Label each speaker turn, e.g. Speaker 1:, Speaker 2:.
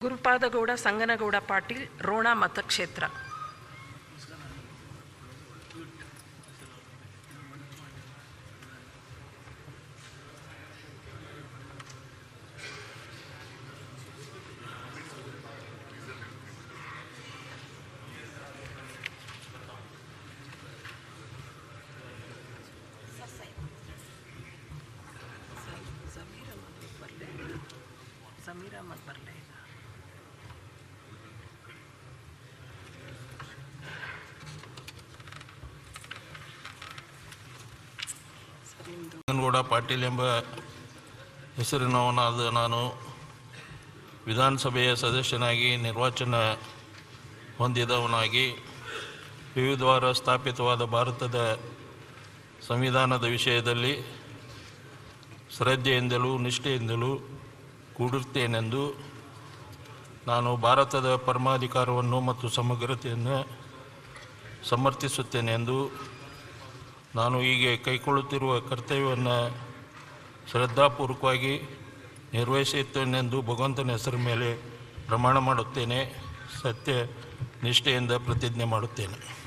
Speaker 1: ಗುರುಪಾದಗೌಡ ಸಂಗನಗೌಡ ಪಾಟೀಲ್ ರೋಣ ಮತಕ್ಷೇತ್ರ ಸಮೀರ್ ಅಹಮದ್ ಬರಲೇ ಇಲ್ಲ ಸರ್ ನಿಮ್ಮದು
Speaker 2: ನಂಗನಗೌಡ ಪಾಟೀಲ್ ಎಂಬ ಹೆಸರಿನವನಾದ ನಾನು ವಿಧಾನಸಭೆಯ ಸದಸ್ಯನಾಗಿ ನಿರ್ವಾಚನ ಹೊಂದಿದವನಾಗಿ ವಿವಿಧವಾರ ಸ್ಥಾಪಿತವಾದ ಭಾರತದ ಸಂವಿಧಾನದ ವಿಷಯದಲ್ಲಿ ಶ್ರದ್ಧೆಯಿಂದಲೂ ನಿಷ್ಠೆಯಿಂದಲೂ ಕೂಡಿರುತ್ತೇನೆಂದು ನಾನು ಭಾರತದ ಪರಮಾಧಿಕಾರವನ್ನು ಮತ್ತು ಸಮಗ್ರತೆಯನ್ನು ಸಮರ್ಥಿಸುತ್ತೇನೆ ಎಂದು ನಾನು ಹೀಗೆ ಕೈಗೊಳ್ಳುತ್ತಿರುವ ಕರ್ತವ್ಯವನ್ನು ಶ್ರದ್ಧಾಪೂರ್ವಕವಾಗಿ ನಿರ್ವಹಿಸುತ್ತೇನೆಂದು ಭಗವಂತನ ಹೆಸರ ಮೇಲೆ ಪ್ರಮಾಣ ಮಾಡುತ್ತೇನೆ ಸತ್ಯ ನಿಷ್ಠೆಯಿಂದ ಪ್ರತಿಜ್ಞೆ ಮಾಡುತ್ತೇನೆ